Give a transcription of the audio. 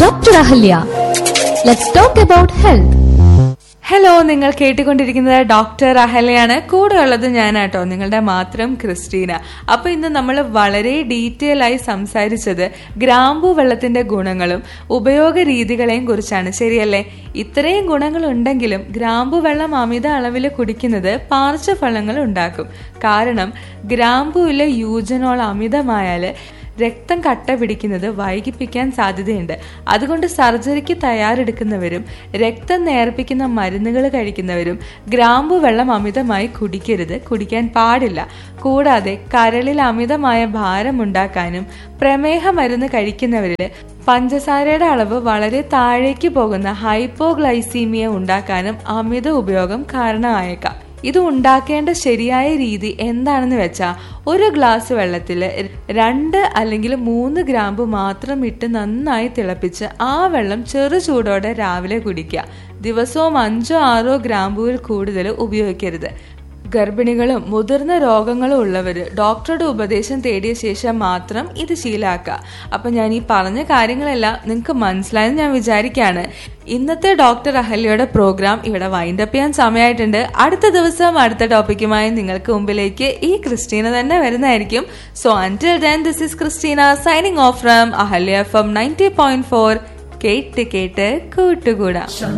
Dr. Ahalya. Let's talk about health. Hello നിങ്ങൾ കേട്ടുകൊണ്ടിരിക്കുന്നത് doctor അഹലയാണ് കൂടെ ഉള്ളത് ഞാനാട്ടോ നിങ്ങളുടെ മാത്രം ക്രിസ്റ്റീന അപ്പൊ ഇന്ന് നമ്മൾ വളരെ ഡീറ്റെയിൽ ആയി സംസാരിച്ചത് ഗ്രാമ്പു വെള്ളത്തിന്റെ ഗുണങ്ങളും ഉപയോഗ രീതികളെയും കുറിച്ചാണ് ശരിയല്ലേ ഇത്രയും ഗുണങ്ങൾ ഉണ്ടെങ്കിലും ഗ്രാമ്പു വെള്ളം അമിത അളവിൽ കുടിക്കുന്നത് പാർശ്വഫലങ്ങൾ ഉണ്ടാക്കും കാരണം ഗ്രാമ്പുവിലെ യൂജനോൾ അമിതമായാൽ രക്തം കട്ട പിടിക്കുന്നത് വൈകിപ്പിക്കാൻ സാധ്യതയുണ്ട് അതുകൊണ്ട് സർജറിക്ക് തയ്യാറെടുക്കുന്നവരും രക്തം നേർപ്പിക്കുന്ന മരുന്നുകൾ കഴിക്കുന്നവരും ഗ്രാമ്പു വെള്ളം അമിതമായി കുടിക്കരുത് കുടിക്കാൻ പാടില്ല കൂടാതെ കരളിൽ അമിതമായ ഭാരം ഉണ്ടാക്കാനും പ്രമേഹ മരുന്ന് കഴിക്കുന്നവരിൽ പഞ്ചസാരയുടെ അളവ് വളരെ താഴേക്ക് പോകുന്ന ഹൈപ്പോഗ്ലൈസീമിയ ഉണ്ടാക്കാനും അമിത ഉപയോഗം കാരണമായേക്കാം ഇത് ഉണ്ടാക്കേണ്ട ശരിയായ രീതി എന്താണെന്ന് വെച്ചാൽ ഒരു ഗ്ലാസ് വെള്ളത്തിൽ രണ്ട് അല്ലെങ്കിൽ മൂന്ന് ഗ്രാമ്പു മാത്രം ഇട്ട് നന്നായി തിളപ്പിച്ച് ആ വെള്ളം ചെറു ചൂടോടെ രാവിലെ കുടിക്കുക ദിവസവും അഞ്ചോ ആറോ ഗ്രാമ്പുവിൽ കൂടുതൽ ഉപയോഗിക്കരുത് ഗർഭിണികളും മുതിർന്ന രോഗങ്ങളും ഉള്ളവർ ഡോക്ടറുടെ ഉപദേശം തേടിയ ശേഷം മാത്രം ഇത് ശീലാക്കുക അപ്പൊ ഞാൻ ഈ പറഞ്ഞ കാര്യങ്ങളെല്ലാം നിങ്ങൾക്ക് മനസ്സിലായെന്ന് ഞാൻ വിചാരിക്കുകയാണ് ഇന്നത്തെ ഡോക്ടർ അഹല്യയുടെ പ്രോഗ്രാം ഇവിടെ വൈൻഡപ്പ് ചെയ്യാൻ സമയമായിട്ടുണ്ട് അടുത്ത ദിവസം അടുത്ത ടോപ്പിക്കുമായി നിങ്ങൾക്ക് മുമ്പിലേക്ക് ഈ ക്രിസ്റ്റീന തന്നെ വരുന്നതായിരിക്കും so until then this is Christina signing off from Ahalya F M ninety point four കേട്ട് കേട്ട് കൂട്ടുകൂടാം